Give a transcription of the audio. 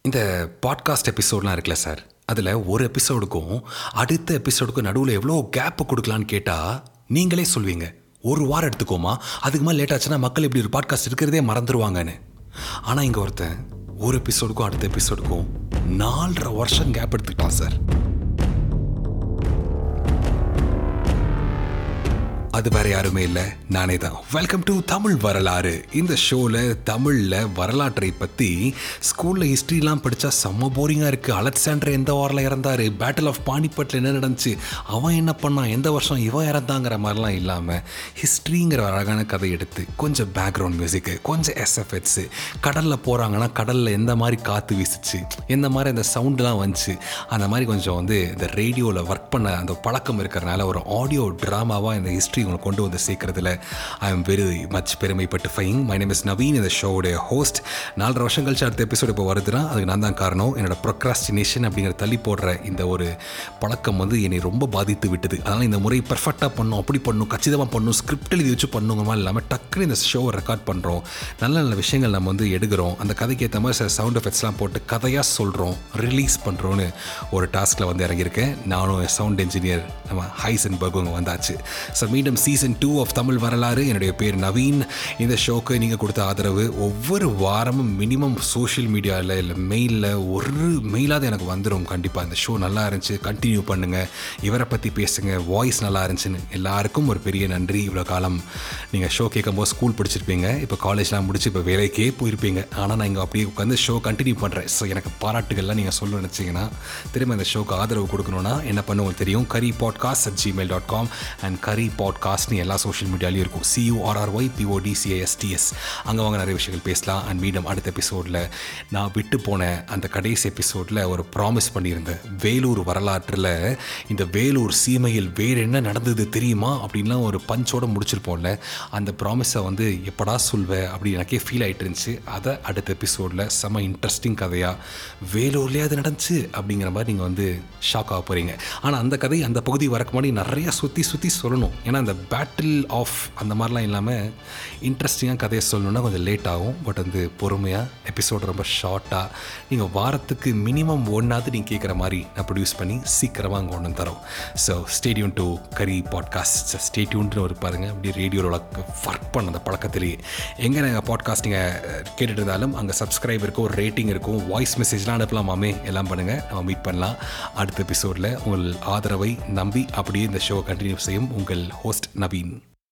இந்த பாட்காஸ்ட் எபிசோட்லாம் இருக்குல்ல சார் அதில் ஒரு எபிசோடுக்கும் அடுத்த எபிசோடுக்கும் நடுவில் எவ்வளோ கேப் கொடுக்கலான்னு கேட்டால் நீங்களே சொல்வீங்க ஒரு வாரம் எடுத்துக்கோமா அதுக்கு மேலே லேட் ஆச்சுன்னா மக்கள் இப்படி ஒரு பாட்காஸ்ட் இருக்கிறதே மறந்துடுவாங்கன்னு ஆனால் இங்கே ஒருத்தன் ஒரு எபிசோடுக்கும் அடுத்த எபிசோடுக்கும் நாலரை வருஷம் கேப் எடுத்துக்கிட்டான் சார் அது வேற யாருமே இல்லை நானே தான் வெல்கம் டு தமிழ் வரலாறு இந்த ஷோவில் தமிழில் வரலாற்றை பற்றி ஸ்கூலில் ஹிஸ்ட்ரிலாம் படித்தா செம்ம போரிங்காக இருக்குது அலெக்சாண்டர் எந்த வாரில் இறந்தார் பேட்டில் ஆஃப் பானிபட்டில் என்ன நடந்துச்சு அவன் என்ன பண்ணான் எந்த வருஷம் இவன் இறந்தாங்கிற மாதிரிலாம் இல்லாமல் ஹிஸ்ட்ரிங்கிற ஒரு அழகான கதை எடுத்து கொஞ்சம் பேக்ரவுண்ட் மியூசிக்கு கொஞ்சம் எஸ்எஃப்எட்ஸு கடலில் போகிறாங்கன்னா கடலில் எந்த மாதிரி காற்று வீசுச்சு எந்த மாதிரி அந்த சவுண்டெலாம் வந்துச்சு அந்த மாதிரி கொஞ்சம் வந்து இந்த ரேடியோவில் ஒர்க் பண்ண அந்த பழக்கம் இருக்கிறனால ஒரு ஆடியோ ட்ராமாவாக இந்த ஹிஸ்ட்ரி உங்களை கொண்டு வந்து சேர்க்கறதுல ஐ எம் வெரி மச் பெருமைப்பட்டு ஃபைங் மை நேம் இஸ் நவீன் இந்த ஷோவுடைய ஹோஸ்ட் நாலரை வருஷம் கழிச்சு அடுத்த எபிசோடு இப்போ வருதுன்னா அதுக்கு நான் தான் காரணம் என்னோட ப்ரொக்ராஸ்டினேஷன் அப்படிங்கிற தள்ளி போடுற இந்த ஒரு பழக்கம் வந்து என்னை ரொம்ப பாதித்து விட்டது அதனால் இந்த முறை பர்ஃபெக்டாக பண்ணும் அப்படி பண்ணும் கச்சிதமாக பண்ணும் ஸ்கிரிப்ட் எழுதி வச்சு பண்ணுங்க மாதிரி இல்லாமல் டக்குன்னு இந்த ஷோவை ரெக்கார்ட் பண்ணுறோம் நல்ல நல்ல விஷயங்கள் நம்ம வந்து எடுக்கிறோம் அந்த கதைக்கு ஏற்ற மாதிரி சில சவுண்ட் எஃபெக்ட்ஸ்லாம் போட்டு கதையாக சொல்கிறோம் ரிலீஸ் பண்ணுறோன்னு ஒரு டாஸ்கில் வந்து இறங்கியிருக்கேன் நானும் சவுண்ட் இன்ஜினியர் நம்ம ஹைசன் பர்குங்க வந்தாச்சு ஸோ மீண்டும் சீசன் டூ ஆஃப் தமிழ் வரலாறு என்னுடைய பேர் நவீன் இந்த ஷோக்கு நீங்கள் கொடுத்த ஆதரவு ஒவ்வொரு வாரமும் மினிமம் சோஷியல் மீடியாவில் இல்லை மெயிலில் ஒரு மெயிலாவது எனக்கு வந்துடும் கண்டிப்பாக இந்த ஷோ நல்லா இருந்துச்சு கண்டினியூ பண்ணுங்கள் இவரை பற்றி பேசுங்க வாய்ஸ் நல்லா இருந்துச்சுன்னு எல்லாருக்கும் ஒரு பெரிய நன்றி இவ்வளோ காலம் நீங்கள் ஷோ கேட்கும்போது ஸ்கூல் படிச்சிருப்பீங்க இப்போ காலேஜ்லாம் முடிச்சு இப்போ வேலைக்கே போயிருப்பீங்க ஆனால் நான் இங்கே அப்படியே உட்காந்து ஷோ கண்டினியூ பண்ணுறேன் ஸோ எனக்கு பாராட்டுகள்லாம் நீங்கள் சொல்ல நினச்சிங்கன்னா திரும்ப இந்த ஷோக்கு ஆதரவு கொடுக்கணுன்னா என்ன பண்ணுவோம் தெரியும் Kari podcast at Gmail dot com and Kari பாட்காஸ்ட்னு எல்லா சோஷியல் மீடியாலையும் இருக்கும் சியூஆர்ஆர்ஒய் பிஓடிசிஏஎஸ்டிஎஸ் அங்கே வாங்க நிறைய விஷயங்கள் பேசலாம் அண்ட் மீண்டும் அடுத்த எபிசோடில் நான் விட்டு போன அந்த கடைசி எபிசோடில் ஒரு ப்ராமிஸ் பண்ணியிருந்தேன் வேலூர் வரலாற்றில் இந்த வேலூர் சீமையில் வேறு என்ன நடந்தது தெரியுமா அப்படின்லாம் ஒரு பஞ்சோட முடிச்சிருப்போம்ல அந்த ப்ராமிஸை வந்து எப்படா சொல்வேன் அப்படி எனக்கே ஃபீல் ஆகிட்டு இருந்துச்சு அதை அடுத்த எபிசோடில் செம்ம இன்ட்ரெஸ்டிங் கதையாக வேலூர்லேயே அது நடந்துச்சு அப்படிங்கிற மாதிரி நீங்கள் வந்து ஷாக் ஆக போகிறீங்க ஆனால் அந்த கதை அந்த பகுதி வரக்கு முன்னாடி நிறையா சுற்றி சுற்றி சொல்லணும் ஏன்னா அந்த பேட்டில் ஆஃப் அந்த மாதிரிலாம் இல்லாமல் இன்ட்ரெஸ்டிங்காக கதையை சொல்லணுன்னா கொஞ்சம் லேட் ஆகும் பட் வந்து பொறுமையாக எபிசோட் ரொம்ப ஷார்ட்டாக நீங்கள் வாரத்துக்கு மினிமம் ஒன்றாவது நீங்கள் கேட்குற மாதிரி நான் ப்ரொடியூஸ் பண்ணி சீக்கிரமாக அங்கே ஒன்று தரோம் so stay tuned to Kari podcast stay tuned ஒரு பாருங்கள் அப்படி ரேடியோவில் ஒர்க் பண்ண அந்த பழக்கத்திலேயே எங்கே நாங்கள் பாட்காஸ்ட் நீங்கள் கேட்டுட்டு இருந்தாலும் அங்கே சப்ஸ்கிரைப் இருக்கும் ரேட்டிங் இருக்கும் வாய்ஸ் மெசேஜ்லாம் அனுப்பலாமாமே எல்லாம் பண்ணுங்கள் நம்ம மீட் பண்ணலாம் அடுத்த எபிசோடில் உங்கள் ஆதரவை நம்பி அப்படியே இந்த ஷோ கண்டினியூ செய்யும் உங்கள் ஹோஸ்ட் நவீன்